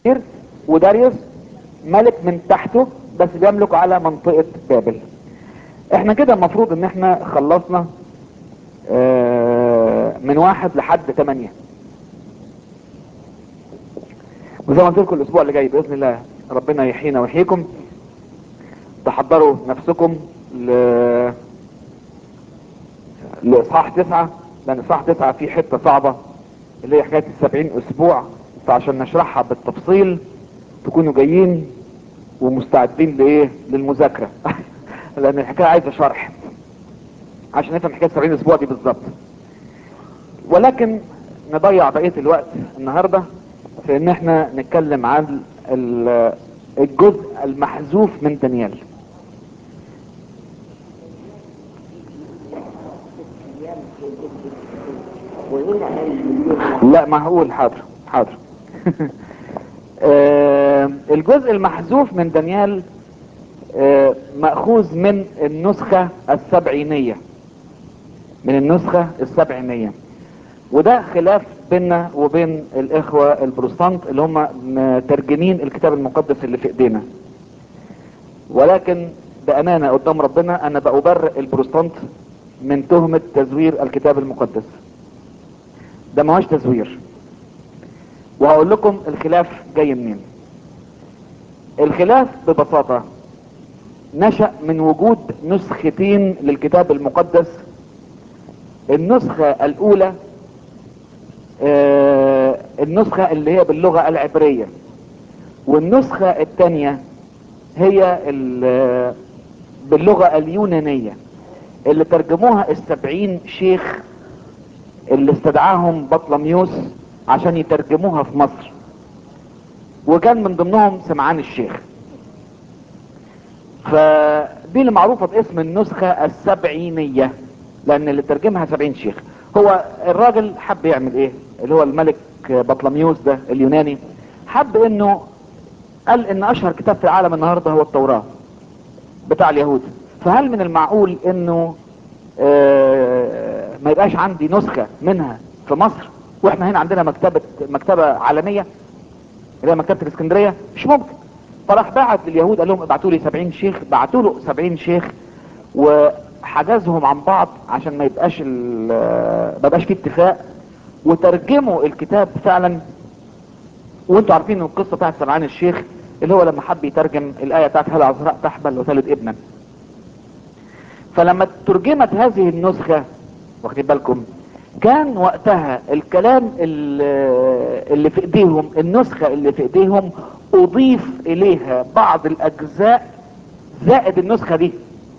وداريوس ملك من تحته بس بيملك على منطقة بابل احنا كده المفروض ان احنا خلصنا اه من واحد لحد تمانية وزي ما قلت لكم الاسبوع اللي جاي باذن الله ربنا يحيينا ويحييكم تحضروا نفسكم ل لاصحاح تسعة لان اصحاح تسعة فيه حتة صعبة اللي هي حكاية السبعين اسبوع فعشان نشرحها بالتفصيل تكونوا جايين ومستعدين لايه للمذاكرة لان الحكاية عايزة شرح عشان نفهم حكاية 70 اسبوع دي بالظبط ولكن نضيع بقية الوقت النهاردة في ان احنا نتكلم عن الجزء المحذوف من دانيال لا ما هقول حاضر حاضر آه الجزء المحذوف من دانيال آه مأخوذ من النسخة السبعينية من النسخة السبعينية وده خلاف بيننا وبين الاخوة البروستانت اللي هم مترجمين الكتاب المقدس اللي في ايدينا ولكن بامانة قدام ربنا انا بأبرئ البروستانت من تهمة تزوير الكتاب المقدس ده ما هوش تزوير وهقول لكم الخلاف جاي منين الخلاف ببساطة نشأ من وجود نسختين للكتاب المقدس النسخة الاولى آه النسخة اللي هي باللغة العبرية والنسخة الثانية هي باللغة اليونانية اللي ترجموها السبعين شيخ اللي استدعاهم بطلميوس عشان يترجموها في مصر وكان من ضمنهم سمعان الشيخ فدي اللي معروفة باسم النسخة السبعينية لان اللي ترجمها سبعين شيخ هو الراجل حب يعمل ايه اللي هو الملك بطلميوس ده اليوناني حب انه قال ان اشهر كتاب في العالم النهاردة هو التوراة بتاع اليهود فهل من المعقول انه آه ما يبقاش عندي نسخة منها في مصر واحنا هنا عندنا مكتبة مكتبة عالمية اللي هي مكتبة الاسكندرية مش ممكن فراح بعت لليهود قال لهم ابعتوا لي 70 شيخ بعتوا له 70 شيخ وحجزهم عن بعض عشان ما يبقاش ما يبقاش فيه اتفاق وترجموا الكتاب فعلا وانتوا عارفين القصة بتاعت سمعان الشيخ اللي هو لما حب يترجم الآية بتاعت هل عذراء تحبل وتلد ابنا فلما ترجمت هذه النسخة واخدين بالكم كان وقتها الكلام اللي في ايديهم النسخة اللي في ايديهم اضيف اليها بعض الاجزاء زائد النسخة دي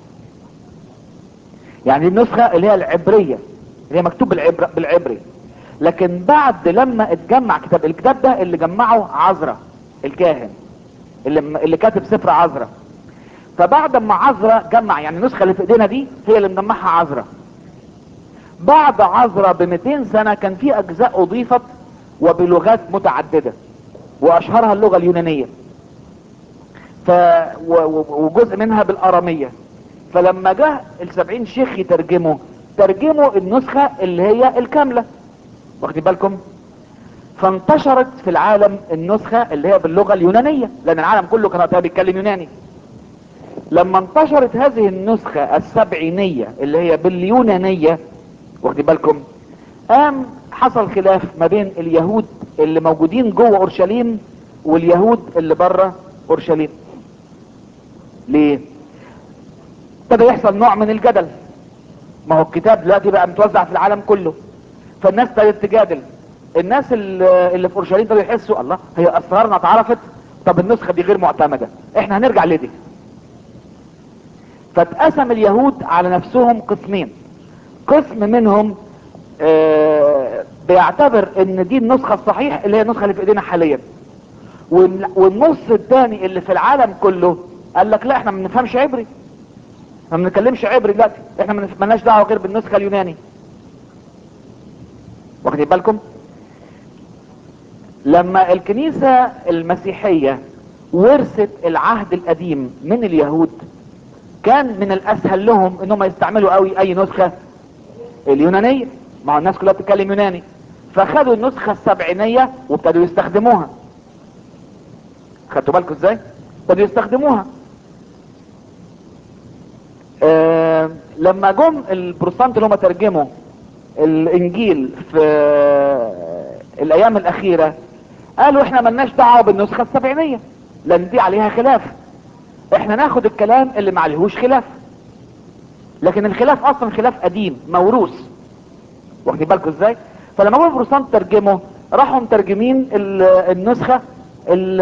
يعني النسخة اللي هي العبرية اللي هي مكتوب بالعبر بالعبري لكن بعد لما اتجمع كتاب الكتاب ده اللي جمعه عزرا الكاهن اللي, اللي كاتب سفر عزرا فبعد ما عزرا جمع يعني النسخة اللي في ايدينا دي هي اللي مجمعها عزرا بعد عزرا ب 200 سنة كان في اجزاء اضيفت وبلغات متعددة واشهرها اللغة اليونانية ف وجزء منها بالارامية فلما جاء السبعين شيخ يترجموا ترجموا النسخة اللي هي الكاملة واخدين بالكم فانتشرت في العالم النسخة اللي هي باللغة اليونانية لان العالم كله كان وقتها بيتكلم يوناني لما انتشرت هذه النسخة السبعينية اللي هي باليونانية واخدين بالكم قام حصل خلاف ما بين اليهود اللي موجودين جوه اورشليم واليهود اللي بره اورشليم ليه ابتدى يحصل نوع من الجدل ما هو الكتاب دلوقتي بقى متوزع في العالم كله فالناس ابتدت تجادل الناس اللي في اورشليم ابتدوا يحسوا الله هي اسرارنا اتعرفت طب النسخه دي غير معتمده احنا هنرجع لدي فاتقسم اليهود على نفسهم قسمين قسم منهم آه بيعتبر ان دي النسخه الصحيح اللي هي النسخه اللي في ايدينا حاليا والنص الثاني اللي في العالم كله قال لك لا احنا ما بنفهمش عبري ما بنتكلمش عبري دلوقتي احنا مالناش دعوه غير بالنسخه اليوناني واخدين بالكم لما الكنيسه المسيحيه ورثت العهد القديم من اليهود كان من الاسهل لهم انهم يستعملوا قوي اي نسخه اليونانيه ما هو الناس كلها بتتكلم يوناني فخدوا النسخه السبعينيه وابتدوا يستخدموها خدتوا بالكم ازاي ابتدوا يستخدموها آه لما جم البروتستانت اللي هم ترجموا الانجيل في الايام الاخيرة قالوا احنا ملناش دعوة بالنسخة السبعينية لان دي عليها خلاف احنا ناخد الكلام اللي ما عليهوش خلاف لكن الخلاف اصلا خلاف قديم موروث واخدين بالكم ازاي فلما جم البروتستانت ترجموا راحوا مترجمين ال- النسخة ال-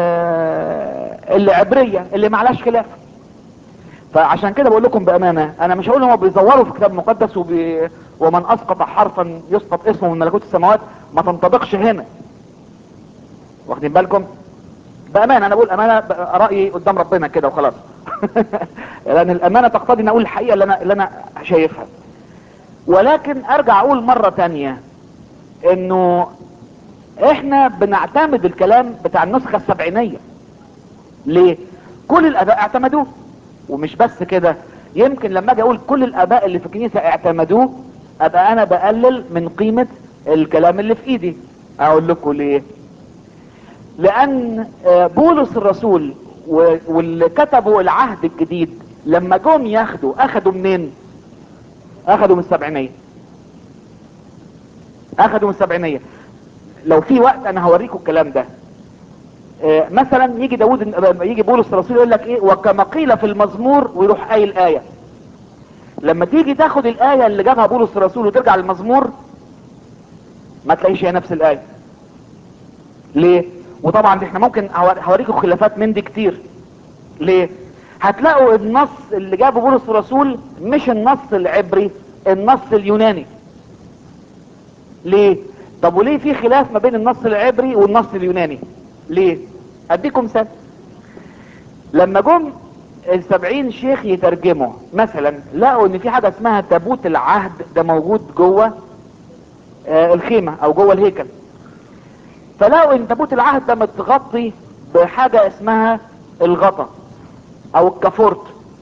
العبرية اللي ما عليهاش خلاف فعشان كده بقول لكم بامانه انا مش هقول هم بيزوروا في الكتاب المقدس وبي... ومن اسقط حرفا يسقط اسمه من ملكوت السماوات ما تنطبقش هنا واخدين بالكم بامانه انا بقول امانه ب- رايي قدام ربنا كده وخلاص لان الامانه تقتضي ان اقول الحقيقه اللي انا اللي انا شايفها ولكن ارجع اقول مره تانية انه احنا بنعتمد الكلام بتاع النسخه السبعينيه ليه كل الاباء اعتمدوه ومش بس كده يمكن لما اجي اقول كل الاباء اللي في الكنيسه اعتمدوه ابقى انا بقلل من قيمه الكلام اللي في ايدي اقول لكم ليه لان آه، بولس الرسول و- واللي كتبوا العهد الجديد لما جم ياخدوا اخدوا منين اخدوا من السبعينيه اخدوا من السبعينيه لو في وقت انا هوريكم الكلام ده آه، مثلا يجي داود يجي بولس الرسول يقول لك ايه وكما قيل في المزمور ويروح قايل ايه لما تيجي تاخد الايه اللي جابها بولس الرسول وترجع للمزمور ما تلاقيش هي نفس الايه ليه وطبعا دي احنا ممكن هور- هوريكم خلافات من دي كتير ليه هتلاقوا النص اللي جابه بولس الرسول مش النص العبري النص اليوناني ليه طب وليه في خلاف ما بين النص العبري والنص اليوناني ليه اديكم مثال لما جم السبعين شيخ يترجموا مثلا لقوا ان في حاجة اسمها تابوت العهد ده موجود جوه آه، الخيمة او جوه الهيكل فلقوا ان تابوت العهد ده متغطي بحاجة اسمها الغطا او الكافورت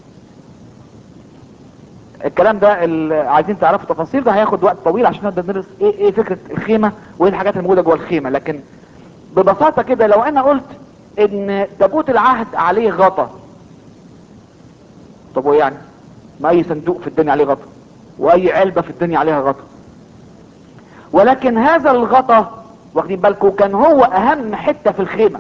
الكلام ده ال- عايزين تعرفوا تفاصيل ده هياخد وقت طويل عشان نقدر ندرس ايه ايه فكرة الخيمة وايه الحاجات الموجودة جوه الخيمة لكن ببساطة كده لو انا قلت ان تابوت العهد عليه غطا طب وايه يعني ما اي صندوق في الدنيا عليه غطا واي علبة في الدنيا عليها غطا ولكن هذا الغطا واخدين بالكم كان هو اهم حتة في الخيمة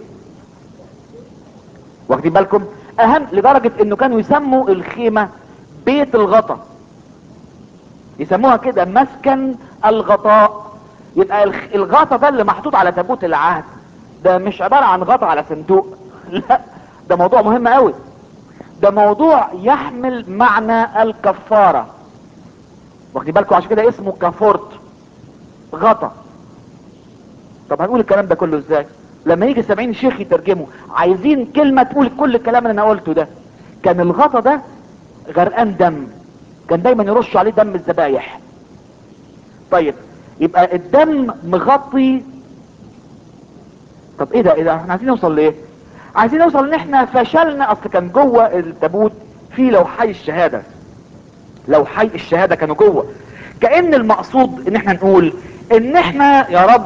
واخدين بالكم اهم لدرجة انه كانوا يسموا الخيمة بيت الغطا يسموها كده مسكن الغطاء يبقى الخ- الغطا ده اللي محطوط على تابوت العهد ده مش عبارة عن غطا على صندوق لا ده موضوع مهم قوي ده موضوع يحمل معنى الكفارة واخدين بالكم عشان كده اسمه كافورت غطا طب هنقول الكلام ده كله ازاي لما يجي سبعين شيخ يترجموا عايزين كلمة تقول كل الكلام اللي انا قلته ده كان الغطا ده غرقان دم كان دايما يرشوا عليه دم الذبايح طيب يبقى الدم مغطي طب ايه ده ايه ده احنا عايزين نوصل لايه عايزين نوصل ان احنا فشلنا اصل كان جوه التابوت في لوحي الشهاده لوحي الشهاده كانوا جوه كان المقصود ان احنا نقول ان احنا يا رب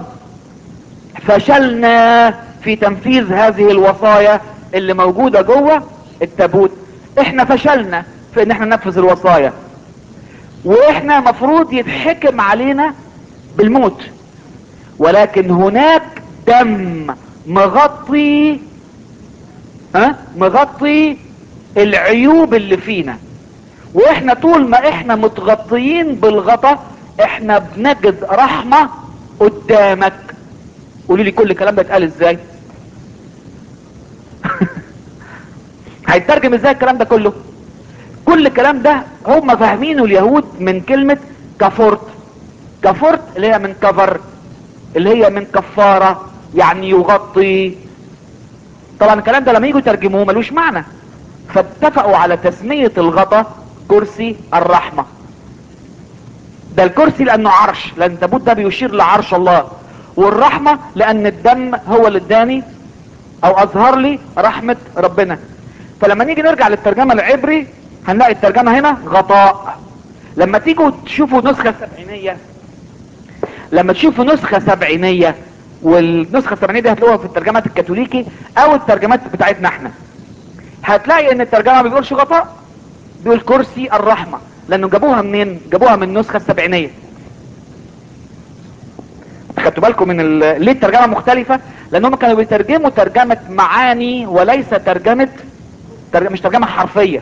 فشلنا في تنفيذ هذه الوصايا اللي موجوده جوه التابوت احنا فشلنا في ان احنا ننفذ الوصايا واحنا مفروض يتحكم علينا بالموت ولكن هناك دم مغطي ها مغطي العيوب اللي فينا واحنا طول ما احنا متغطيين بالغطا احنا بنجد رحمة قدامك قولي لي كل الكلام ده اتقال ازاي هيترجم ازاي الكلام ده كله كل الكلام ده هم فاهمينه اليهود من كلمة كفورت كفورت اللي هي من كفر اللي هي من كفارة يعني يغطي طبعا الكلام ده لما يجوا يترجموه ملوش معنى فاتفقوا على تسمية الغطا كرسي الرحمة ده الكرسي لانه عرش لان التابوت ده بيشير لعرش الله والرحمة لان الدم هو اللي اداني او اظهر لي رحمة ربنا فلما نيجي نرجع للترجمة العبري هنلاقي الترجمة هنا غطاء لما تيجوا تشوفوا نسخة سبعينية لما تشوفوا نسخة سبعينية والنسخة السبعينية دي هتلاقوها في الترجمات الكاثوليكي او الترجمات بتاعتنا احنا هتلاقي ان الترجمة ما بيقولش غطاء بيقول كرسي الرحمة لانه جابوها منين جابوها من النسخة السبعينية خدتوا بالكم من ال... ليه الترجمة مختلفة لانهم كانوا بيترجموا ترجمة معاني وليس ترجمة ترجمة مش ترجمة حرفية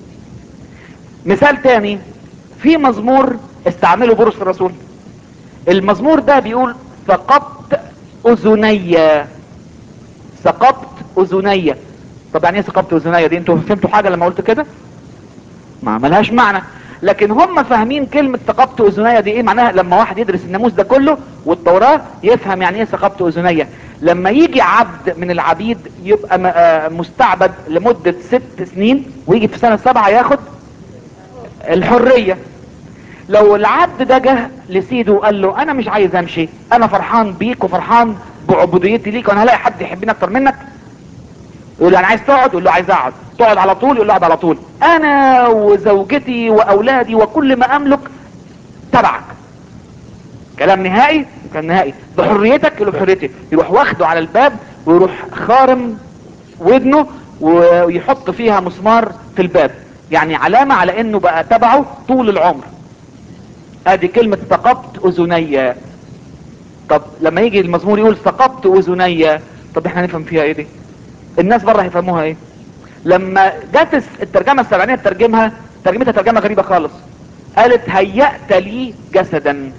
مثال تاني في مزمور استعمله بولس الرسول المزمور ده بيقول ثقبت اذني ثقبت اذني طب يعني ايه ثقبت اذني دي انتوا فهمتوا حاجة لما قلت كده ما ملهاش معنى لكن هم فاهمين كلمة ثقبت اذني دي ايه معناها لما واحد يدرس الناموس ده كله والتوراة يفهم يعني ايه ثقبت اذني لما يجي عبد من العبيد يبقى م- آه مستعبد لمدة ست سنين ويجي في سنة سبعة ياخد الحرية لو العبد ده جه لسيده وقال له انا مش عايز امشي انا فرحان بيك وفرحان بعبوديتي ليك وانا هلاقي حد يحبني اكتر منك يقول له انا عايز تقعد يقول له عايز اقعد تقعد على طول يقول له اقعد على طول انا وزوجتي واولادي وكل ما املك تبعك كلام نهائي كان نهائي بحريتك يقول له بحريتي يروح واخده على الباب ويروح خارم ودنه ويحط فيها مسمار في الباب يعني علامة على انه بقى تبعه طول العمر ادي كلمة ثقبت اذني طب لما يجي المزمور يقول ثقبت اذني طب احنا نفهم فيها ايه دي الناس بره هيفهموها ايه لما جت الترجمة السبعينية ترجمها ترجمتها ترجمة غريبة خالص قالت هيأت لي جسدا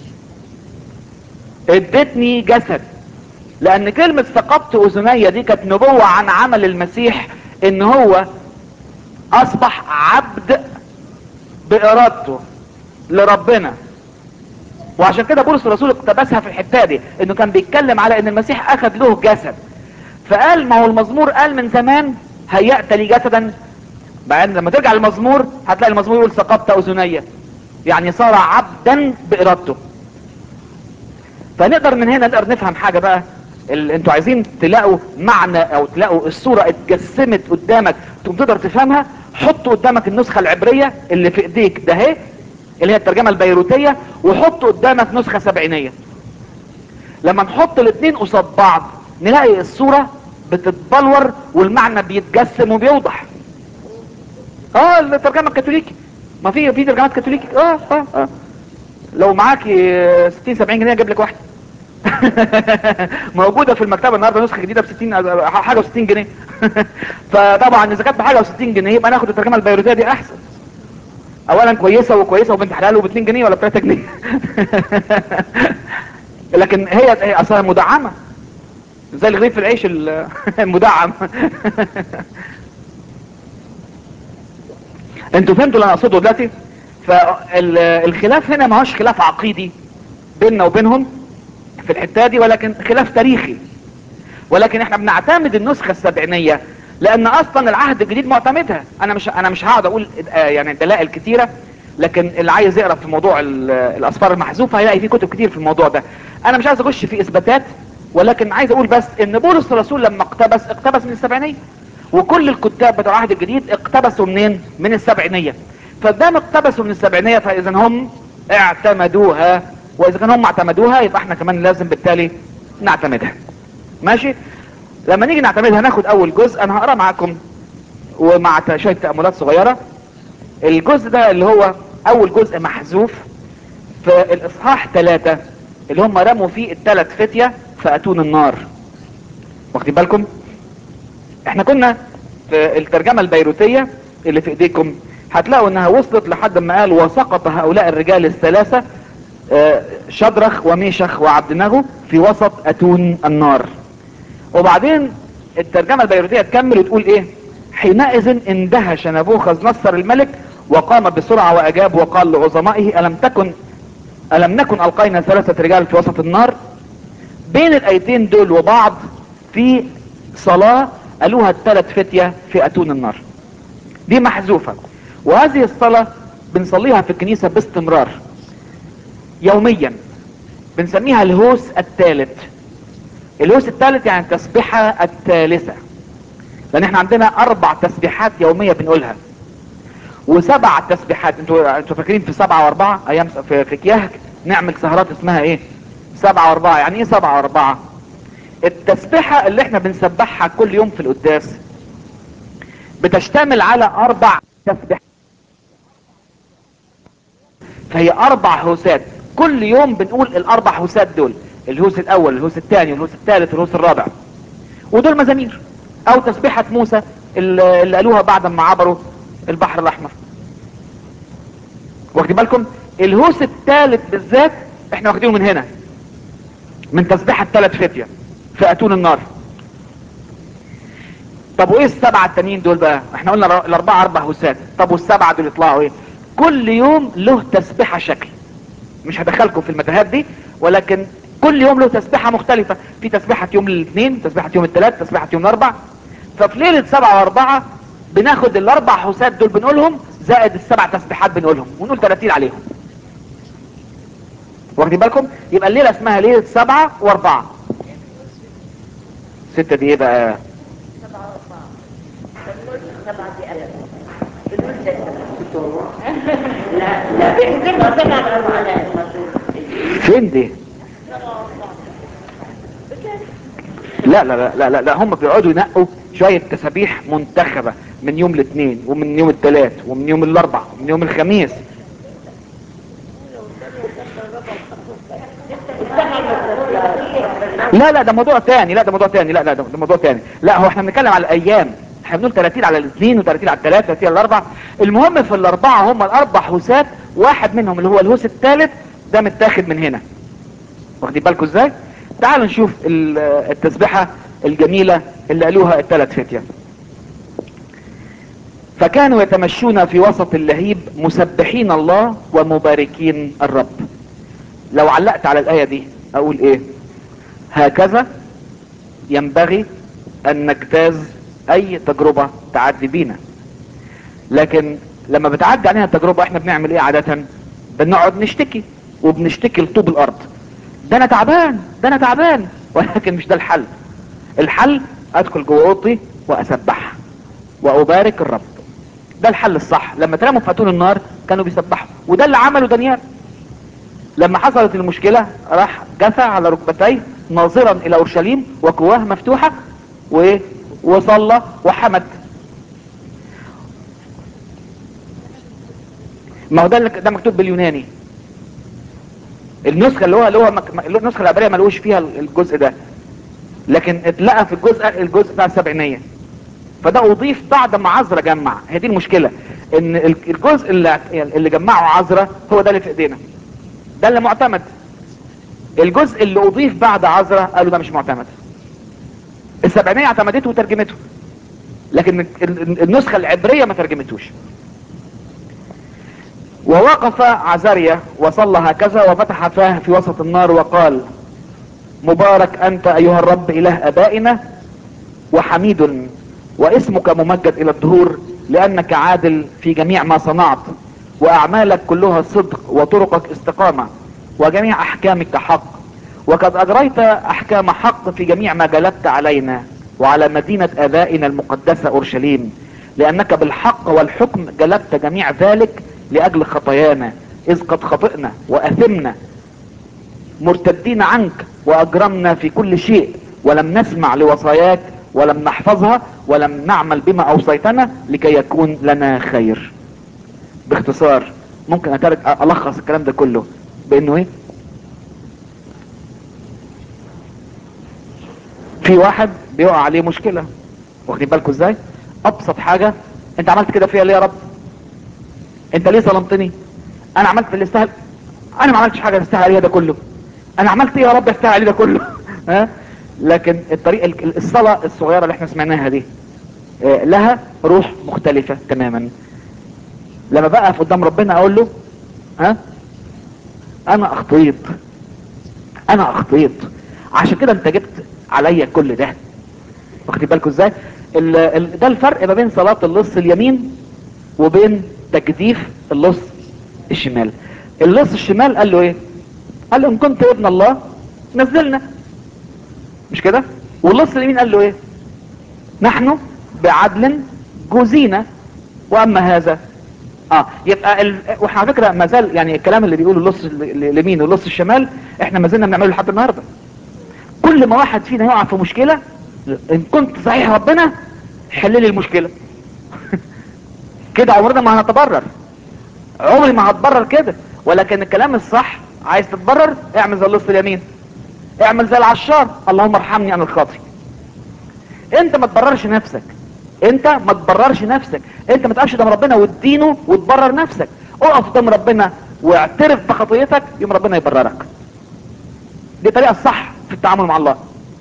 ادتني جسد لان كلمة ثقبت اذني دي كانت نبوة عن عمل المسيح ان هو اصبح عبد بارادته لربنا وعشان كده بولس الرسول اقتبسها في الحته دي انه كان بيتكلم على ان المسيح اخذ له جسد فقال ما هو المزمور قال من زمان هيأت لي جسدا بعدين لما ترجع المزمور هتلاقي المزمور يقول ثقبت اذني يعني صار عبدا بارادته فنقدر من هنا نقدر نفهم حاجة بقى ال... انتوا عايزين تلاقوا معنى او تلاقوا الصورة اتجسمت قدامك تقوم تقدر تفهمها حطوا قدامك النسخة العبرية اللي في ايديك ده اهي اللي هي الترجمة البيروتية وحط قدامك نسخة سبعينية لما نحط الاثنين قصاد بعض نلاقي الصورة بتتبلور والمعنى بيتجسم وبيوضح اه الترجمة الكاثوليكي ما في في ترجمات كاثوليكي اه اه اه لو معاكي 60 70 جنيه اجيب لك واحده موجوده في المكتبه النهارده نسخه جديده ب 60 حاجه و60 جنيه فطبعا اذا كانت بحاجه و60 جنيه يبقى ناخد الترجمه البيروتيه دي احسن اولا كويسه وكويسه وبنت حلال وب 2 جنيه ولا ب 3 جنيه لكن هي هي اصلا مدعمه زي الغريب العيش المدعم انتوا فهمتوا اللي انا اقصده دلوقتي فالخلاف هنا ما هوش خلاف عقيدي بيننا وبينهم في الحته دي ولكن خلاف تاريخي ولكن احنا بنعتمد النسخه السبعينيه لان اصلا العهد الجديد معتمدها انا مش انا مش هقعد اقول آه يعني دلائل كتيره لكن اللي عايز يقرا في موضوع الاصفار المحذوفه هيلاقي في كتب كتير في الموضوع ده انا مش عايز اخش في اثباتات ولكن عايز اقول بس ان بولس الرسول لما اقتبس اقتبس من السبعينيه وكل الكتاب بتوع العهد الجديد اقتبسوا منين من السبعينيه فدام اقتبسوا من السبعينيه فاذا هم اعتمدوها واذا كان هم اعتمدوها يبقى احنا كمان لازم بالتالي نعتمدها ماشي لما نيجي نعتمدها ناخد اول جزء انا هقرا معاكم ومع شويه تاملات صغيره الجزء ده اللي هو اول جزء محذوف في الاصحاح ثلاثة اللي هم رموا فيه الثلاث فتية فاتون النار واخدين بالكم احنا كنا في الترجمة البيروتية اللي في ايديكم هتلاقوا انها وصلت لحد ما قال وسقط هؤلاء الرجال الثلاثة شدرخ وميشخ وعبد نغو في وسط اتون النار وبعدين الترجمة البيروتية تكمل وتقول ايه حينئذ اندهش نبوخذ نصر الملك وقام بسرعة واجاب وقال لعظمائه الم تكن الم نكن القينا ثلاثة رجال في وسط النار بين الايتين دول وبعض في صلاة قالوها الثلاث فتية في اتون النار دي محذوفة وهذه الصلاة بنصليها في الكنيسة باستمرار يوميا بنسميها الهوس الثالث الهوس الثالث يعني التسبيحة الثالثة لان احنا عندنا اربع تسبيحات يومية بنقولها وسبع تسبيحات انتوا انتوا فاكرين في سبعة واربعة ايام في, في كياهك نعمل سهرات اسمها ايه سبعة واربعة يعني ايه سبعة واربعة التسبيحة اللي احنا بنسبحها كل يوم في القداس بتشتمل على اربع تسبيحات فهي اربع هوسات كل يوم بنقول الاربع هوسات دول الهوس الاول الهوس الثاني الهوس الثالث الهوس الرابع ودول مزامير او تسبيحة موسى اللي اللي قالوها بعد ما عبروا البحر الاحمر واخدين بالكم الهوس الثالث بالذات احنا واخدينه من هنا من تسبيحة ثلاث فتية في اتون النار طب وايه السبعة التانيين دول بقى احنا قلنا الر- الاربعة اربع هوسات طب والسبعة دول يطلعوا ايه كل يوم له تسبيحة شكل مش هدخلكم في المتاهات دي ولكن كل يوم له تسبيحة مختلفة في تسبيحة يوم الاثنين تسبيحة يوم الثلاث تسبيحة يوم الاربع ففي ليلة سبعة واربعة بناخد الاربع حسات دول بنقولهم زائد السبع تسبيحات بنقولهم ونقول 30 عليهم واخدين بالكم يبقى الليلة اسمها ليلة سبعة واربعة ستة دي ايه بقى لا لا بيحسبها سبع أربعات فين دي لا لا لا لا لا, لا هم بيقعدوا ينقوا شوية تسابيح منتخبة من يوم الاثنين ومن يوم الثلاث ومن يوم الاربع ومن يوم الخميس لا لا ده موضوع تاني لا ده موضوع تاني لا لا ده ده موضوع تاني لا هو احنا بنتكلم على الايام احنا بنقول 30 على الاثنين و30 على الثلاث 30 على الاربع المهم في الاربعه هم الاربع هوسات واحد منهم اللي هو الهوس الثالث ده متاخد من هنا واخدين بالكم ازاي تعالوا نشوف ال- التسبيحه الجميله اللي قالوها الثلاث فتيه فكانوا يتمشون في وسط اللهيب مسبحين الله ومباركين الرب لو علقت على الايه دي اقول ايه هكذا ينبغي ان نجتاز اي تجربة تعدي بينا لكن لما بتعدي علينا التجربة احنا بنعمل ايه عادة بنقعد نشتكي وبنشتكي لطوب الارض ده انا تعبان ده انا تعبان ولكن مش ده الحل الحل ادخل جوه اوضتي واسبح وابارك الرب ده الحل الصح لما تناموا في اتون النار كانوا بيسبحوا وده اللي عمله دانيال لما حصلت المشكلة راح جثى على ركبتيه ناظرا الى اورشليم وقواه مفتوحة وايه وصلى وحمد ما هو ده اللي- ده مكتوب باليوناني النسخة اللي هو اللي هو مك- النسخة العبرية ملوش فيها الجزء ده لكن اتلقى في الجزء الجزء بتاع السبعينية فده اضيف بعد ما عزرا جمع هي دي المشكلة ان ال- الجزء اللي, اللي جمعه عزرا هو ده اللي في ايدينا ده اللي معتمد الجزء اللي اضيف بعد عزرا قالوا ده مش معتمد السبعينية اعتمدته وترجمته لكن ال- ال- النسخة العبرية ما ترجمتوش ووقف عزاريا وصلى هكذا وفتح فاه في وسط النار وقال مبارك انت ايها الرب اله ابائنا وحميد واسمك ممجد الى الدهور لانك عادل في جميع ما صنعت واعمالك كلها صدق وطرقك استقامة وجميع احكامك حق وقد اجريت احكام حق في جميع ما جلبت علينا وعلى مدينة ابائنا المقدسة اورشليم لانك بالحق والحكم جلبت جميع ذلك لاجل خطايانا اذ قد خطئنا واثمنا مرتدين عنك واجرمنا في كل شيء ولم نسمع لوصاياك ولم نحفظها ولم نعمل بما اوصيتنا لكي يكون لنا خير باختصار ممكن أترك الخص الكلام ده كله بانه ايه في واحد بيقع عليه مشكلة واخدين بالكم ازاي ابسط حاجة انت عملت كده فيها ليه يا رب انت ليه ظلمتني انا عملت اللي استاهل انا ما عملتش حاجة تستاهل عليها ده كله انا عملت ايه يا رب يستاهل عليه ده كله ها لكن الطريقة ال- الصلاة الصغيرة اللي احنا سمعناها دي آه، لها روح مختلفة تماما لما بقى في قدام ربنا اقول له ها انا اخطيت انا اخطيت عشان كده انت جبت عليا كل ده واخدين بالكم ازاي ال- ال- ده الفرق ما بين صلاة اللص اليمين وبين تجديف اللص الشمال اللص الشمال قال له ايه قال له ان كنت ابن الله نزلنا مش كده واللص اليمين قال له ايه نحن بعدل جوزينا واما هذا اه يبقى ال... واحنا على فكره ما زال يعني الكلام اللي بيقوله اللص ال- اليمين واللص الشمال احنا ما زلنا بنعمله لحد النهارده كل ما واحد فينا يقع في مشكلة ان كنت صحيح ربنا حل لي المشكلة كده عمرنا ما هنتبرر عمري ما هتبرر كده ولكن الكلام الصح عايز تتبرر اعمل زي اللص اليمين اعمل زي العشار اللهم ارحمني انا الخاطئ انت ما تبررش نفسك انت ما تبررش نفسك انت ما تقفش قدام ربنا وتدينه وتبرر نفسك اقف قدام ربنا واعترف بخطيتك يوم ربنا يبررك دي الطريقه الصح في التعامل مع الله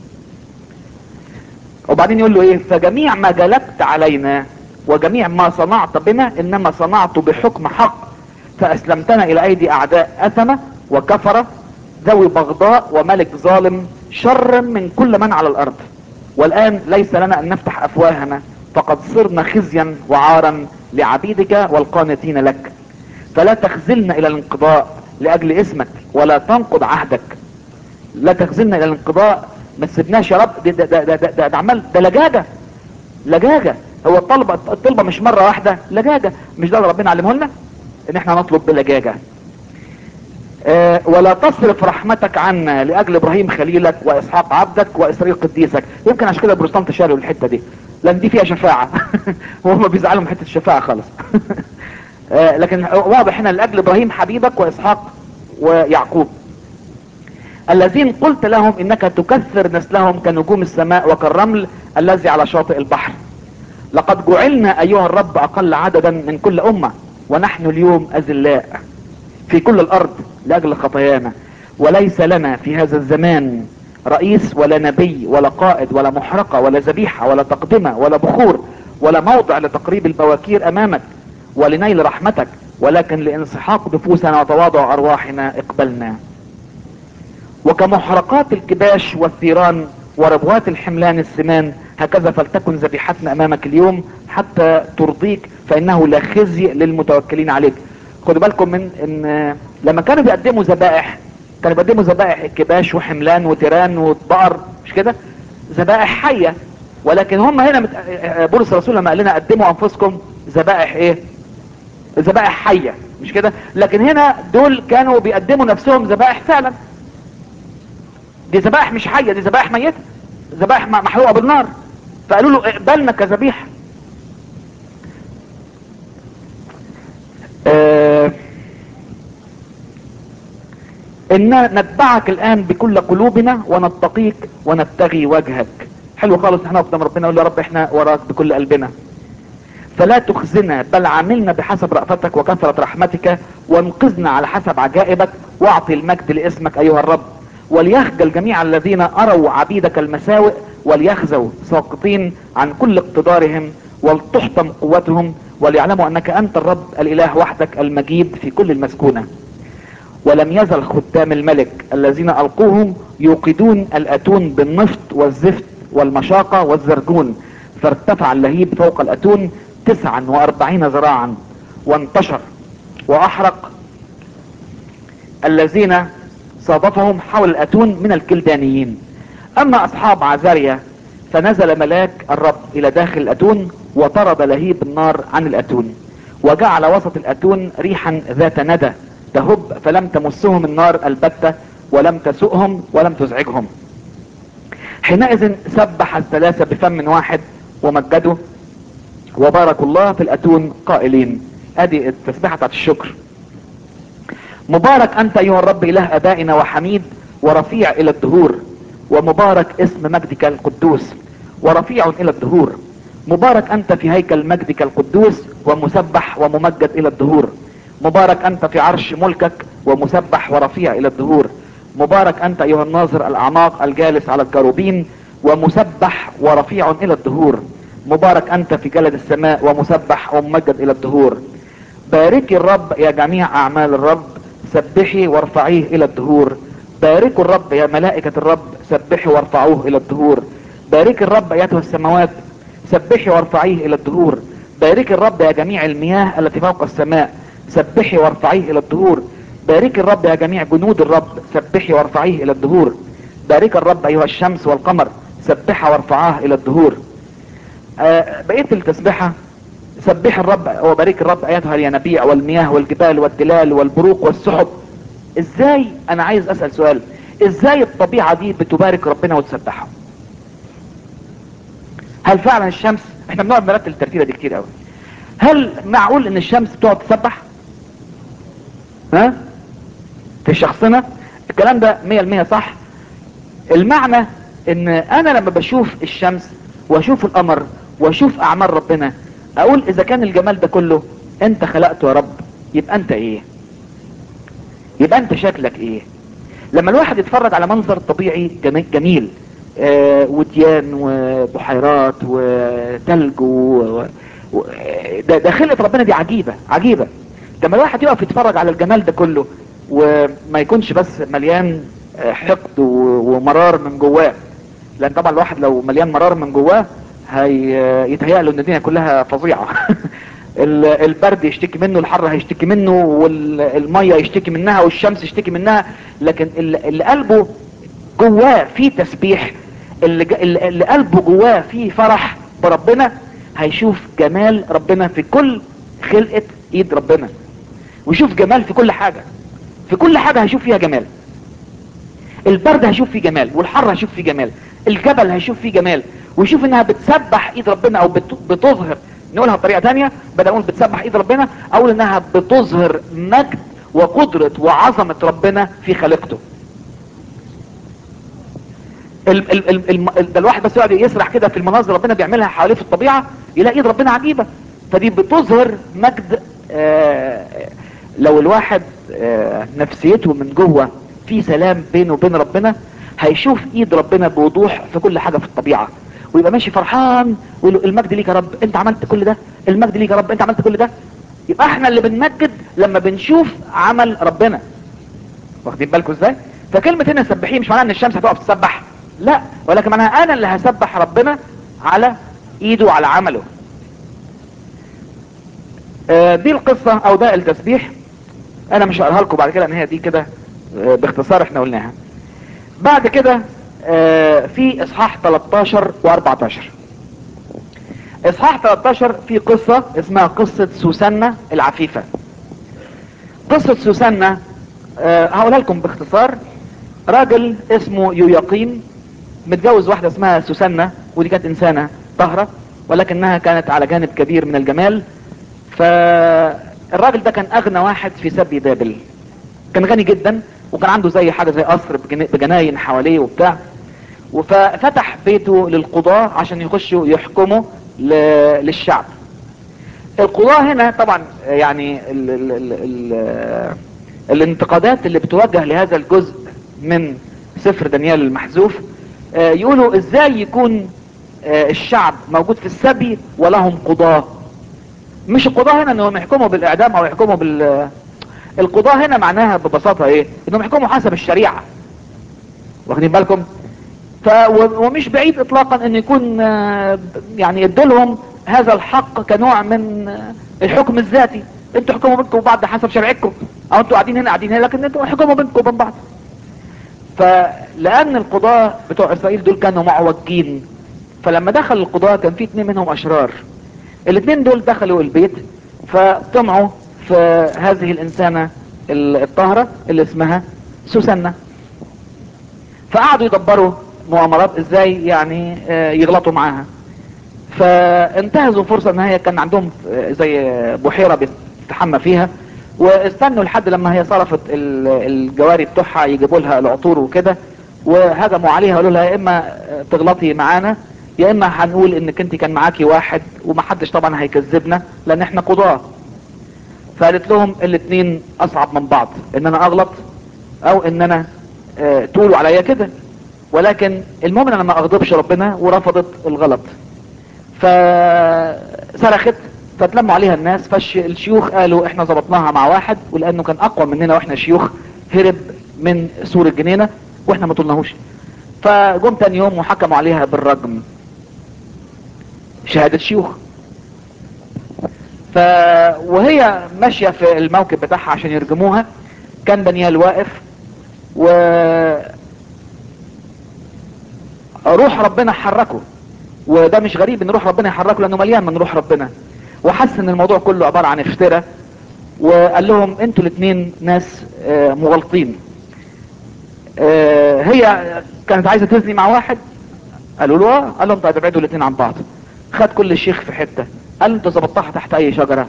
وبعدين يقول له ايه فجميع ما جلبت علينا وجميع ما صنعت بنا انما صنعت بحكم حق فاسلمتنا الى ايدي اعداء اثمة وكفرة ذوي بغضاء وملك ظالم شرا من كل من على الارض والان ليس لنا ان نفتح افواهنا فقد صرنا خزيا وعارا لعبيدك والقانتين لك فلا تخزلنا الى الانقضاء لاجل اسمك ولا تنقض عهدك لا تخزلنا الى الانقضاء ما تسيبناش يا رب ده ده ده ده, ده, ده عمال ده لجاجه لجاجه هو الطلبه الطلبه مش مره واحده لجاجه مش ده اللي ربنا علمه لنا ان احنا نطلب بلجاجه آه ولا تصرف رحمتك عنا لاجل ابراهيم خليلك واسحاق عبدك واسرائيل قديسك يمكن عشان كده البروتستانت شالوا الحته دي لان دي فيها شفاعه وهم بيزعلوا من حته الشفاعه خالص آه لكن واضح هنا لاجل ابراهيم حبيبك واسحاق ويعقوب الذين قلت لهم انك تكثر نسلهم كنجوم السماء وكالرمل الذي على شاطئ البحر لقد جعلنا ايها الرب اقل عددا من كل امة ونحن اليوم اذلاء في كل الارض لاجل خطايانا وليس لنا في هذا الزمان رئيس ولا نبي ولا قائد ولا محرقة ولا ذبيحة ولا تقدمة ولا بخور ولا موضع لتقريب البواكير امامك ولنيل رحمتك ولكن لانسحاق نفوسنا وتواضع ارواحنا اقبلنا وكمحرقات الكباش والثيران وربوات الحملان السمان هكذا فلتكن ذبيحتنا امامك اليوم حتى ترضيك فانه لا خزي للمتوكلين عليك خدوا بالكم من ان لما كانوا بيقدموا ذبائح كانوا بيقدموا ذبائح كباش وحملان وتيران وبقر مش كده ذبائح حيه ولكن هم هنا مت... بولس الرسول لما قال لنا قدموا انفسكم ذبائح ايه ذبائح حيه مش كده لكن هنا دول كانوا بيقدموا نفسهم ذبائح فعلا دي ذبائح مش حيه دي ذبائح ميته ذبائح محروقه بالنار فقالوا له اقبلنا كذبيحه آه إن نتبعك الآن بكل قلوبنا ونتقيك ونبتغي وجهك حلو خالص احنا قدام ربنا نقول يا رب احنا وراك بكل قلبنا فلا تخزنا بل عاملنا بحسب رأفتك وكثرة رحمتك وانقذنا على حسب عجائبك واعطي المجد لاسمك ايها الرب وليخجل جميع الذين اروا عبيدك المساوئ وليخزوا ساقطين عن كل اقتدارهم ولتحطم قوتهم وليعلموا انك انت الرب الاله وحدك المجيد في كل المسكونة ولم يزل ختام الملك الذين القوهم يوقدون الاتون بالنفط والزفت والمشاقة والزرجون فارتفع اللهيب فوق الاتون تسعا واربعين ذراعا وانتشر واحرق الذين صادفهم حول الاتون من الكلدانيين اما اصحاب عزاريا فنزل ملاك الرب الى داخل الاتون وطرد لهيب النار عن الاتون وجعل وسط الاتون ريحا ذات ندى تهب فلم تمسهم النار البتة ولم تسؤهم ولم تزعجهم حينئذ سبح الثلاثة بفم واحد ومجدوا وباركوا الله في الاتون قائلين ادي التسبيحة بتاعت الشكر مبارك انت ايها الرب اله ابائنا وحميد ورفيع الى الدهور ومبارك اسم مجدك القدوس ورفيع الى الدهور مبارك انت في هيكل مجدك القدوس ومسبح وممجد الى الدهور مبارك انت في عرش ملكك ومسبح ورفيع الى الدهور مبارك انت ايها الناظر الاعماق الجالس على الكروبين ومسبح ورفيع الى الدهور مبارك انت في جلد السماء ومسبح وممجد الى الدهور باركي الرب يا جميع اعمال الرب سبحي وارفعيه الى الدهور باركوا الرب يا ملائكة الرب سبحوا وارفعوه الى الدهور بارك الرب ايتها السماوات سبحي وارفعيه الى الدهور بارك الرب يا جميع المياه التي فوق السماء سبحي وارفعيه الى الدهور بارك الرب يا جميع جنود الرب سبحي وارفعيه الى الدهور بارك الرب ايها الشمس والقمر سبحها وارفعاه الى الدهور آه بقيت التسبيحة سبح الرب وبارك الرب ايتها الينابيع والمياه والجبال والتلال والبروق والسحب ازاي انا عايز اسأل سؤال ازاي الطبيعة دي بتبارك ربنا وتسبحه هل فعلا الشمس احنا بنقعد نرتل الترتيبة دي كتير قوي هل معقول ان الشمس بتقعد تسبح ها في شخصنا الكلام ده مية المية صح المعنى ان انا لما بشوف الشمس واشوف القمر واشوف اعمال ربنا اقول اذا كان الجمال ده كله انت خلقته يا رب يبقى انت ايه يبقى انت شكلك ايه لما الواحد يتفرج على منظر طبيعي جميل, جميل آه وديان وبحيرات وتلج و... و... ده, ده خلقة ربنا دي عجيبة عجيبة لما الواحد يقف يتفرج على الجمال ده كله وما يكونش بس مليان حقد ومرار من جواه لان طبعا الواحد لو مليان مرار من جواه هيتهيأ له ان الدنيا كلها فظيعة البرد يشتكي منه الحر هيشتكي منه والمية يشتكي منها والشمس يشتكي منها لكن اللي قلبه جواه فيه تسبيح اللي, اللي قلبه جواه فيه فرح بربنا هيشوف جمال ربنا في كل خلقة ايد ربنا ويشوف جمال في كل حاجة في كل حاجة هيشوف فيها جمال البرد هيشوف فيه جمال والحر هيشوف فيه جمال الجبل هيشوف فيه جمال ويشوف انها بتسبح ايد ربنا او بتظهر نقولها بطريقة تانية بدل اقول بتسبح ايد ربنا اقول انها بتظهر مجد وقدرة وعظمة ربنا في خلقته ال ال ال ال ده الواحد بس يقعد يسرح كده في المناظر ربنا بيعملها حواليه في الطبيعة يلاقي ايد ربنا عجيبة فدي بتظهر مجد آه لو الواحد آه نفسيته من جوه في سلام بينه وبين ربنا هيشوف ايد ربنا بوضوح في كل حاجة في الطبيعة ويبقى ماشي فرحان ويقول المجد ليك يا رب انت عملت كل ده المجد ليك يا رب انت عملت كل ده يبقى احنا اللي بنمجد لما بنشوف عمل ربنا واخدين بالكم ازاي فكلمة هنا سبحيه مش معناها ان الشمس هتقف تسبح لا ولكن معناها انا اللي هسبح ربنا على ايده وعلى عمله آه دي القصة او ده التسبيح انا مش هقراها لكم بعد كده ان هي دي كده آه باختصار احنا قلناها بعد كده آه في اصحاح 13 و14 اصحاح 13 في قصة اسمها قصة سوسنة العفيفة قصة سوسنة هقولها لكم باختصار راجل اسمه يويقيم متجوز واحدة اسمها سوسنة ودي كانت انسانة طهرة ولكنها كانت على جانب كبير من الجمال فالراجل ده كان اغنى واحد في سبي بابل كان غني جدا وكان عنده زي حاجة زي قصر بجناين حواليه وبتاع ففتح بيته للقضاة عشان يخشوا يحكموا للشعب القضاة هنا طبعا يعني ال ال ال ال الانتقادات اللي بتوجه لهذا الجزء من سفر دانيال المحذوف يقولوا ازاي يكون الشعب موجود في السبي ولهم قضاة مش القضاة هنا انهم يحكموا بالاعدام او يحكموا بال القضاة هنا معناها ببساطة ايه انهم يحكموا حسب الشريعة واخدين بالكم ف ومش بعيد اطلاقا ان يكون يعني يدولهم هذا الحق كنوع من الحكم الذاتي انتوا حكموا بينكم وبعض حسب شرعكم او انتوا قاعدين هنا قاعدين هنا لكن انتوا حكموا بينكم وبين بعض فلان القضاة بتوع اسرائيل دول كانوا معوجين فلما دخل القضاة كان في اتنين منهم اشرار الاتنين دول دخلوا البيت فطمعوا في هذه الانسانة الطاهرة اللي اسمها سوسنة فقعدوا يدبروا مؤامرات ازاي يعني يغلطوا معاها فانتهزوا فرصة ان هي كان عندهم زي بحيرة بيستحمى فيها واستنوا لحد لما هي صرفت الجواري بتوعها يجيبوا لها العطور وكده وهجموا عليها قالوا لها يا اما تغلطي معانا يا اما هنقول انك انت كان معاكي واحد ومحدش طبعا هيكذبنا لان احنا قضاة فقالت لهم الاتنين اصعب من بعض ان انا اغلط او ان انا اه تقولوا عليا كده ولكن المهم انا ما اغضبش ربنا ورفضت الغلط فصرخت فتلموا عليها الناس فالشيوخ قالوا احنا ظبطناها مع واحد ولانه كان اقوى مننا واحنا شيوخ هرب من سور الجنينة واحنا ما طلناهوش فجم تاني يوم وحكموا عليها بالرجم شهادة شيوخ ف وهي ماشية في الموكب بتاعها عشان يرجموها كان دانيال واقف و روح ربنا حركه وده مش غريب ان روح ربنا يحركه لانه مليان من روح ربنا وحس ان الموضوع كله عبارة عن افتراء وقال لهم انتوا الاثنين ناس مغلطين آه هي كانت عايزة تزني مع واحد قالوا له اه قال لهم طيب ابعدوا الاثنين عن بعض خد كل شيخ في حتة قال له انت ظبطتها تحت اي شجرة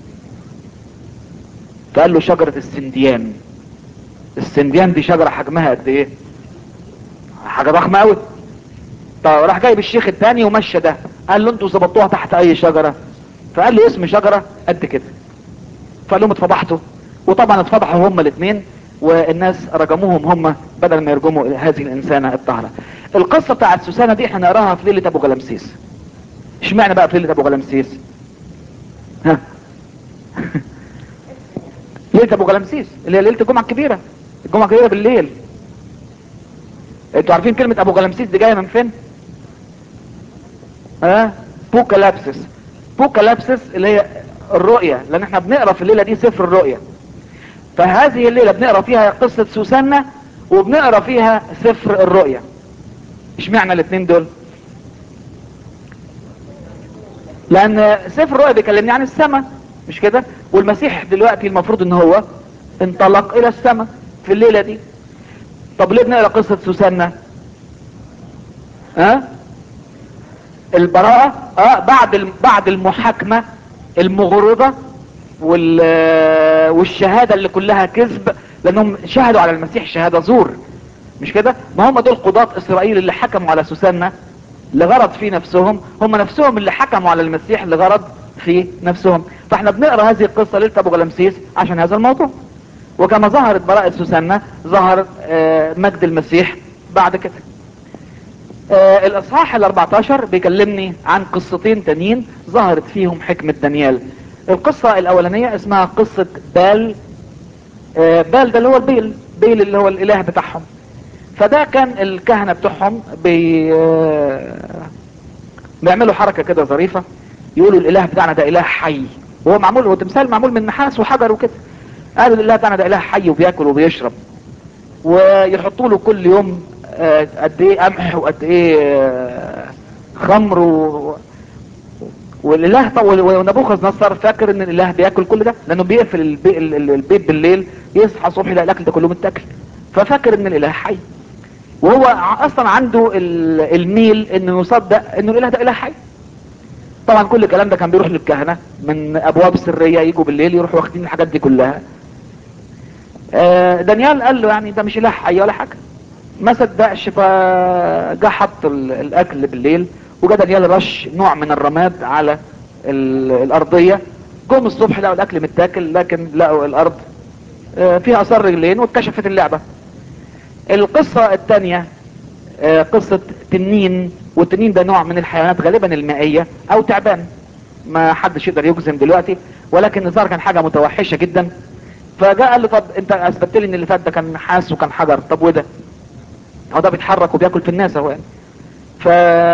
فقال له شجرة السنديان السنديان دي شجرة حجمها قد ايه حاجة ضخمة قوي طب راح جايب الشيخ التاني ومشى ده قال له انتوا ظبطوها تحت اي شجرة فقال له اسم شجرة قد كده فقال لهم اتفضحتوا وطبعا اتفضحوا هما الاثنين والناس رجموهم هم بدل ما يرجموا هذه الانسانة الطاهرة القصة بتاعت سوسانة دي احنا نقراها في ليلة ابو غلمسيس اشمعنى بقى في ليلة ابو غلمسيس ها ليلة ابو غلمسيس اللي هي ليلة الجمعة الكبيرة الجمعة الكبيرة بالليل انتوا عارفين كلمة ابو غلمسيس دي جاية من فين ها بوكالابسس بوكالابسس اللي هي الرؤية لان احنا بنقرا في الليلة دي سفر الرؤية فهذه الليلة بنقرا فيها قصة سوسنة وبنقرا فيها سفر الرؤية اشمعنى الاثنين دول لان سفر الرؤيا بيكلمني عن السماء مش كده والمسيح دلوقتي المفروض ان هو انطلق الى السماء في الليلة دي طب ليه بنقرا قصة سوسنة ها البراءة اه بعد بعد المحاكمة المغرضة وال والشهادة اللي كلها كذب لانهم شهدوا على المسيح شهادة زور مش كده ما هم دول قضاة اسرائيل اللي حكموا على سوسنة لغرض في نفسهم هم نفسهم اللي حكموا على المسيح لغرض في نفسهم فاحنا بنقرا هذه القصة ليلة ابو غلمسيس عشان هذا الموضوع وكما ظهرت براءة سوسنة ظهر آه مجد المسيح بعد كده آه الاصحاح ال 14 بيكلمني عن قصتين تانيين ظهرت فيهم حكمة دانيال القصة الاولانية اسمها قصة بال آه بال ده اللي هو البيل بيل اللي هو الاله بتاعهم فده كان الكهنة بتوعهم بي بيعملوا حركة كده ظريفة يقولوا الاله بتاعنا ده اله حي وهو معمول هو تمثال معمول من نحاس وحجر وكده قالوا الاله بتاعنا ده اله حي وبياكل وبيشرب ويحطوا له كل يوم قد ايه قمح وقد ايه خمر و... والاله طول ونبوخذ نصر فاكر ان الاله بياكل كل ده لانه بيقفل البي... البيت بالليل يصحى الصبح يلاقي الاكل ده كله متاكل ففاكر ان الاله حي وهو اصلا عنده الميل انه يصدق انه الاله ده اله حي طبعا كل الكلام ده كان بيروح للكهنة من ابواب سرية يجوا بالليل يروحوا واخدين الحاجات دي كلها دانيال قال له يعني ده مش اله حي ولا حاجة ما صدقش فجا حط الاكل بالليل وجا دانيال رش نوع من الرماد على الارضية جم الصبح لقوا الاكل متاكل لكن لقوا الارض فيها اثار رجلين واتكشفت اللعبة القصة الثانية قصة تنين والتنين ده نوع من الحيوانات غالبا المائية او تعبان ما حدش يقدر يجزم دلوقتي ولكن الظاهر كان حاجة متوحشة جدا فجاء قال له طب انت اثبتت لي ان اللي فات ده كان نحاس وكان حجر طب وده هو ده بيتحرك وبياكل في الناس اهو يعني ف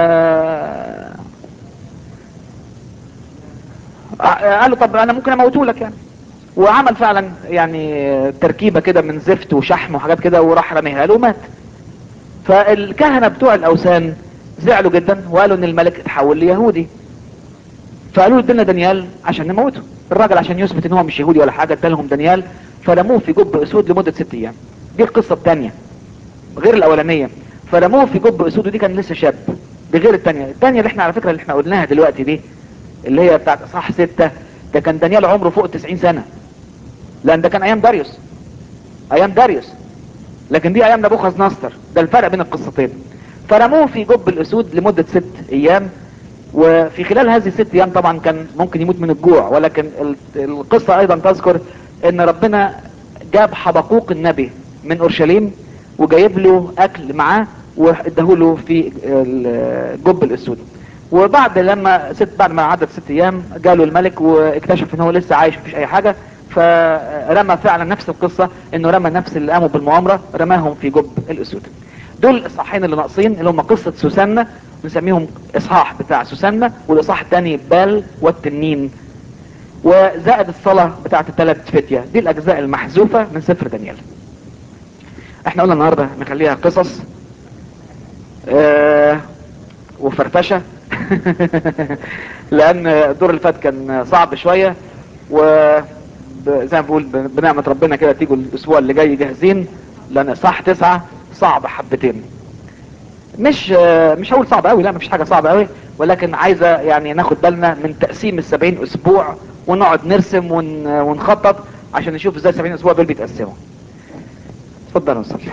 قال له طب انا ممكن اموته لك يعني وعمل فعلا يعني تركيبة كده من زفت وشحم وحاجات كده وراح رميها له ومات فالكهنة بتوع الاوثان زعلوا جدا وقالوا ان الملك اتحول ليهودي فقالوا له ادينا دانيال عشان نموته الراجل عشان يثبت ان هو مش يهودي ولا حاجه ادالهم دانيال فرموه في جب اسود لمده ست ايام دي القصه الثانيه غير الاولانيه فرموه في جب اسود ودي كان لسه شاب دي غير الثانيه الثانيه اللي احنا على فكره اللي احنا قلناها دلوقتي دي اللي هي بتاعت اصحاح ستة ده كان دانيال عمره فوق 90 سنه لان ده كان ايام داريوس ايام داريوس لكن دي ايام نبوخذ نصر ده الفرق بين القصتين فرموه في جب الاسود لمدة ست ايام وفي خلال هذه الست ايام طبعا كان ممكن يموت من الجوع ولكن القصة ايضا تذكر ان ربنا جاب حبقوق النبي من اورشليم وجايب له اكل معاه واداهوله في الجب الاسود وبعد لما ست بعد ما عدت ست ايام جاله الملك واكتشف ان هو لسه عايش مفيش اي حاجة فرمى فعلا نفس القصة انه رمى نفس اللي قاموا بالمؤامرة رماهم في جب الاسود دول الاصحاحين اللي ناقصين اللي هم قصة سوسنة بنسميهم اصحاح بتاع سوسنة والاصحاح الثاني بال والتنين وزائد الصلاة بتاعت الثلاث فتية دي الاجزاء المحذوفة من سفر دانيال احنا قلنا النهاردة نخليها قصص اه وفرفشة لان الدور اللي فات كان صعب شوية وزي ما بقول بنعمة ربنا كده تيجوا الاسبوع اللي جاي جاهزين لان صح تسعة صعب حبتين مش آه، مش هقول صعب قوي لا مفيش حاجه صعبه قوي ولكن عايزه يعني ناخد بالنا من تقسيم السبعين اسبوع ونقعد نرسم ون... ونخطط عشان نشوف ازاي السبعين اسبوع دول بيتقسموا اتفضلوا نصلي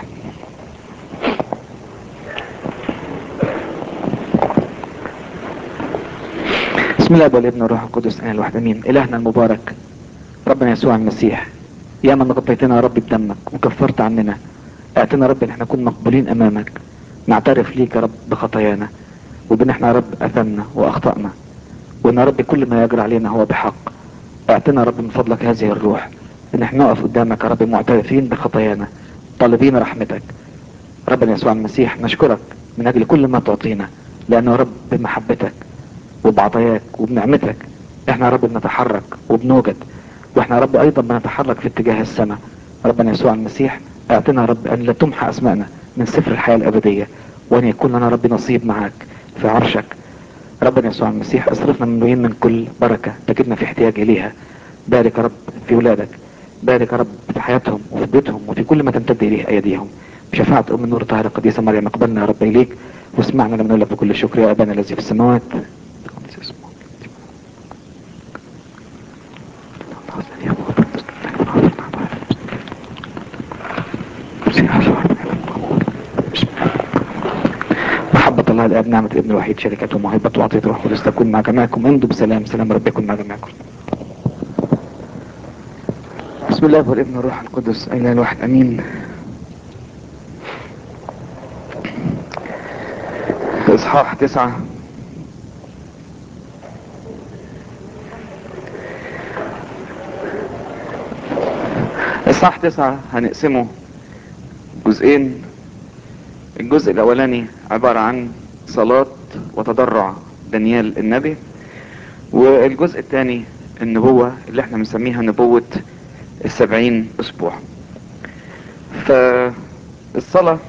بسم الله والابن والروح القدس انا الواحد امين الهنا المبارك ربنا يسوع المسيح يا من غطيتنا يا رب بدمك وكفرت عننا اعطنا يا رب ان احنا نكون مقبولين امامك نعترف ليك يا رب بخطايانا وبان احنا يا رب اثمنا واخطأنا وان يا رب كل ما يجرى علينا هو بحق اعطنا يا رب من فضلك هذه الروح ان احنا نقف قدامك يا رب معترفين بخطايانا طالبين رحمتك ربنا يسوع المسيح نشكرك من اجل كل ما تعطينا لانه يا رب بمحبتك وبعطاياك وبنعمتك احنا يا رب بنتحرك وبنوجد واحنا يا رب ايضا بنتحرك في اتجاه السماء ربنا يسوع المسيح اعطنا يا رب ان لا تمحى اسماءنا من سفر الحياة الابدية وان يكون لنا رب نصيب معك في عرشك ربنا يسوع المسيح اصرفنا من وين من كل بركة تجدنا في احتياج اليها بارك يا رب في ولادك بارك يا رب في حياتهم وفي بيتهم وفي كل ما تمتد اليه ايديهم بشفاعة ام النور طاهرة القديسة مريم اقبلنا يا رب اليك واسمعنا لما نقول لك بكل شكر يا ابانا الذي في السماوات محبة الله الآب نعمة الابن الوحيد شركته وموهبة وعطية الروح القدس تكون مع جميعكم امضوا بسلام سلام رب يكون مع جميعكم بسم الله والابن والروح القدس اله الواحد امين اصحاح تسعة اصحاح تسعة هنقسمه جزئين الجزء الاولاني عبارة عن صلاة وتضرع دانيال النبي والجزء الثاني النبوة اللي احنا بنسميها نبوة السبعين اسبوع فالصلاة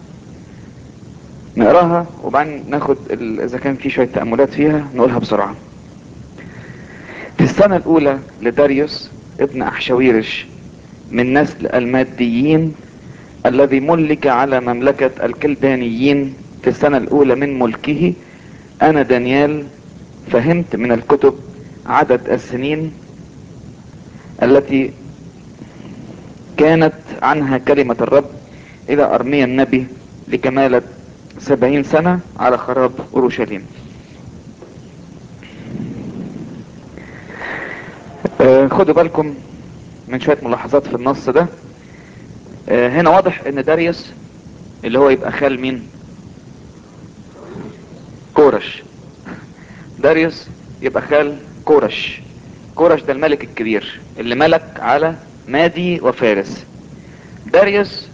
نقراها وبعدين ناخد ال- اذا كان في شوية تأملات فيها نقولها بسرعة في السنة الاولى لداريوس ابن احشاويرش من نسل الماديين الذي ملك على مملكة الكلدانيين في السنة الاولى من ملكه انا دانيال فهمت من الكتب عدد السنين التي كانت عنها كلمة الرب الى ارميا النبي لكمالة سبعين سنة على خراب اورشليم آه، خدوا بالكم من شوية ملاحظات في النص ده آه، هنا واضح ان داريوس اللي هو يبقى خال مين كورش داريوس يبقى خال كورش كورش ده الملك الكبير اللي ملك على مادي وفارس داريوس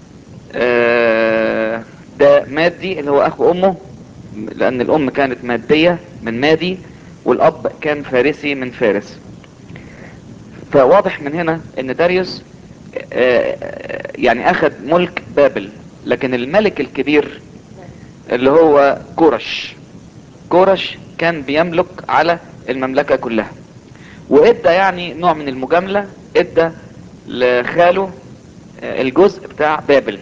آه، ده مادي اللي هو اخو امه لان الام كانت مادية من مادي والاب كان فارسي من فارس فواضح من هنا ان داريوس آه، يعني اخذ ملك بابل لكن الملك الكبير اللي هو كورش كورش كان بيملك على المملكة كلها وادى يعني نوع من المجاملة ادى لخاله آه، الجزء بتاع بابل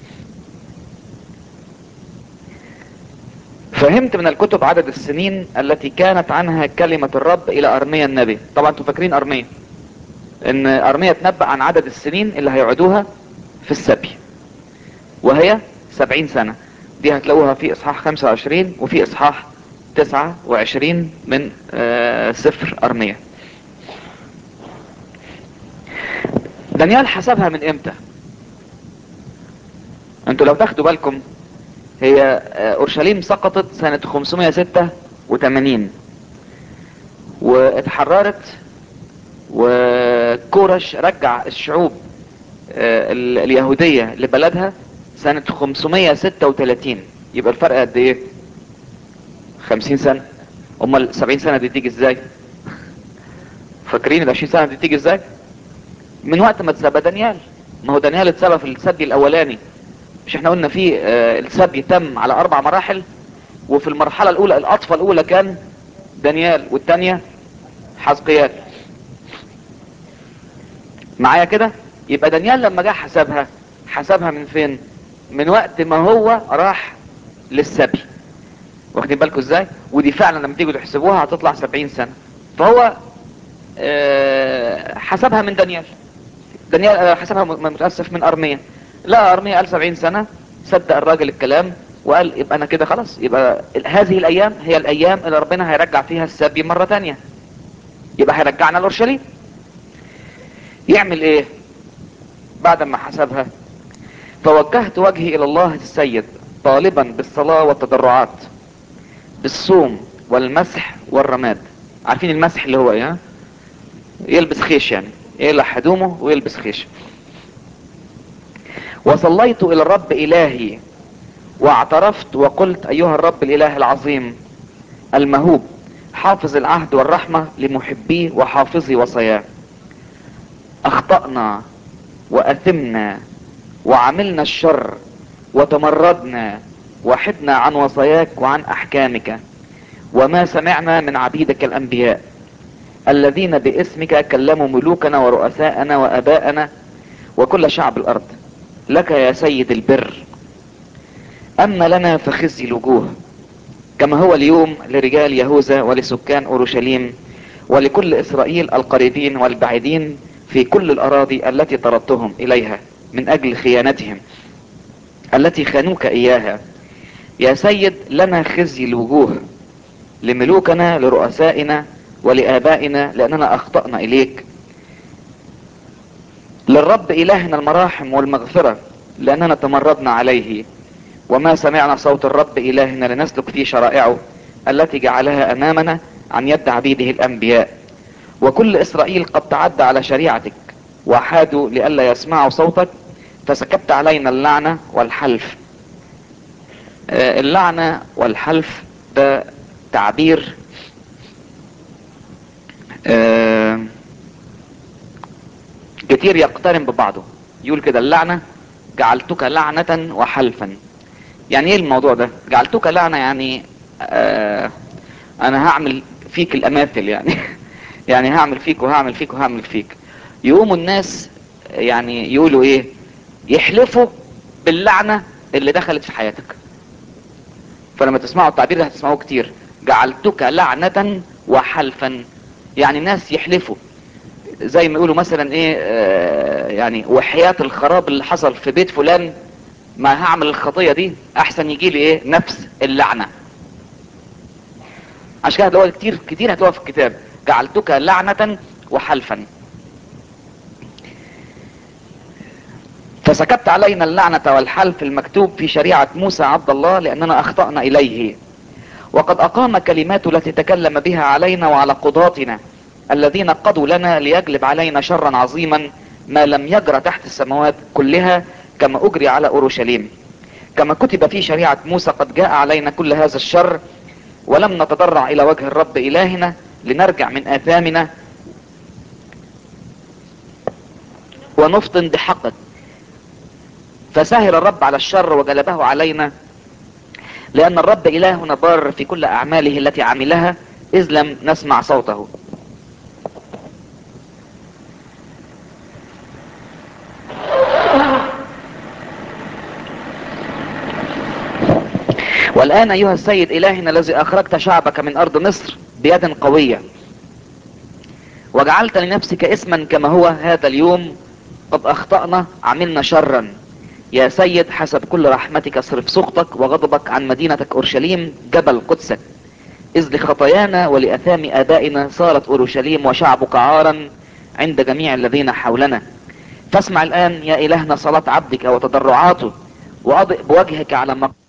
فهمت من الكتب عدد السنين التي كانت عنها كلمة الرب الى ارميا النبي طبعا انتوا فاكرين ارميا ان ارميا تنبأ عن عدد السنين اللي هيقعدوها في السبي وهي سبعين سنة دي هتلاقوها في اصحاح خمسة وعشرين وفي اصحاح تسعة وعشرين من آه، سفر ارميا دانيال حسبها من امتى انتوا لو تاخدوا بالكم هي آه، اورشليم سقطت سنة 586 واتحررت وكورش رجع الشعوب آه، ال- اليهودية لبلدها سنة 536 يبقى الفرق قد ايه 50 سنة امال 70 سنة دي تيجي ازاي فاكرين ال 20 سنة دي تيجي ازاي من وقت ما اتسبى دانيال ما هو دانيال اتسبى في السبي الاولاني مش احنا قلنا فيه آه، السبي تم على اربع مراحل وفي المرحلة الاولى الاطفى الاولى كان دانيال والتانية حزقيال معايا كده يبقى دانيال لما جه حسبها حسبها من فين من وقت ما هو راح للسبي واخدين بالكم ازاي ودي فعلا لما تيجوا تحسبوها هتطلع سبعين سنة فهو آه، حسبها من دانيال دانيال آه، حسبها م- متأسف من أرمية لا أرمية قال سبعين سنة صدق الراجل الكلام وقال يبقى أنا كده خلاص يبقى ال- هذه الأيام هي الأيام اللي ربنا هيرجع فيها السبي مرة تانية يبقى هيرجعنا لأورشليم يعمل ايه بعد ما حسبها فوجهت وجهي الى الله السيد طالبا بالصلاة والتضرعات بالصوم والمسح والرماد عارفين المسح اللي هو ايه ها؟ يلبس خيش يعني يقلع هدومه ويلبس خيش وصليت الى الرب الهي واعترفت وقلت ايها الرب الاله العظيم المهوب حافظ العهد والرحمة لمحبيه وحافظي وصاياه اخطأنا واثمنا وعملنا الشر وتمردنا وحدنا عن وصاياك وعن احكامك وما سمعنا من عبيدك الانبياء الذين باسمك كلموا ملوكنا ورؤساءنا واباءنا وكل شعب الارض لك يا سيد البر اما لنا فخزي الوجوه كما هو اليوم لرجال يهوذا ولسكان اورشليم ولكل اسرائيل القريبين والبعيدين في كل الاراضي التي طردتهم اليها من اجل خيانتهم التي خانوك اياها يا سيد لنا خزي الوجوه لملوكنا لرؤسائنا ولآبائنا لأننا أخطأنا إليك للرب إلهنا المراحم والمغفرة لأننا تمردنا عليه وما سمعنا صوت الرب إلهنا لنسلك في شرائعه التي جعلها أمامنا عن يد عبيده الأنبياء وكل إسرائيل قد تعدى على شريعتك وحادوا لئلا يسمعوا صوتك فسكبت علينا اللعنة والحلف آه، اللعنة والحلف ده تعبير آه، كتير يقترن ببعضه يقول كده اللعنة جعلتك لعنة وحلفا يعني ايه الموضوع ده جعلتك لعنة يعني آه انا هعمل فيك الاماثل يعني يعني هعمل فيك وهعمل فيك وهعمل فيك يقوموا الناس يعني يقولوا ايه يحلفوا باللعنة اللي دخلت في حياتك فلما تسمعوا التعبير ده هتسمعوه كتير جعلتك لعنة وحلفا يعني الناس يحلفوا زي ما يقولوا مثلا ايه آه يعني وحياة الخراب اللي حصل في بيت فلان ما هعمل الخطية دي احسن يجي لي ايه نفس اللعنة عشان كده هتلاقوها كتير كتير هتلاقوها في الكتاب جعلتك لعنة وحلفا فسكبت علينا اللعنة والحلف المكتوب في شريعة موسى عبد الله لأننا أخطأنا إليه وقد أقام كلماته التي تكلم بها علينا وعلى قضاتنا الذين قضوا لنا ليجلب علينا شرا عظيما ما لم يجرى تحت السماوات كلها كما أجري على أورشليم كما كتب في شريعة موسى قد جاء علينا كل هذا الشر ولم نتضرع إلى وجه الرب إلهنا لنرجع من آثامنا ونفطن بحقك فسهر الرب على الشر وجلبه علينا لأن الرب إلهنا بار في كل أعماله التي عملها إذ لم نسمع صوته والآن أيها السيد إلهنا الذي أخرجت شعبك من أرض مصر بيد قوية وجعلت لنفسك اسما كما هو هذا اليوم قد أخطأنا عملنا شرا يا سيد حسب كل رحمتك اصرف سخطك وغضبك عن مدينتك أورشليم جبل قدسك إذ لخطايانا ولأثام آبائنا صارت أورشليم وشعبك عارا عند جميع الذين حولنا فاسمع الآن يا إلهنا صلاة عبدك وتضرعاته وأضئ بوجهك على مقام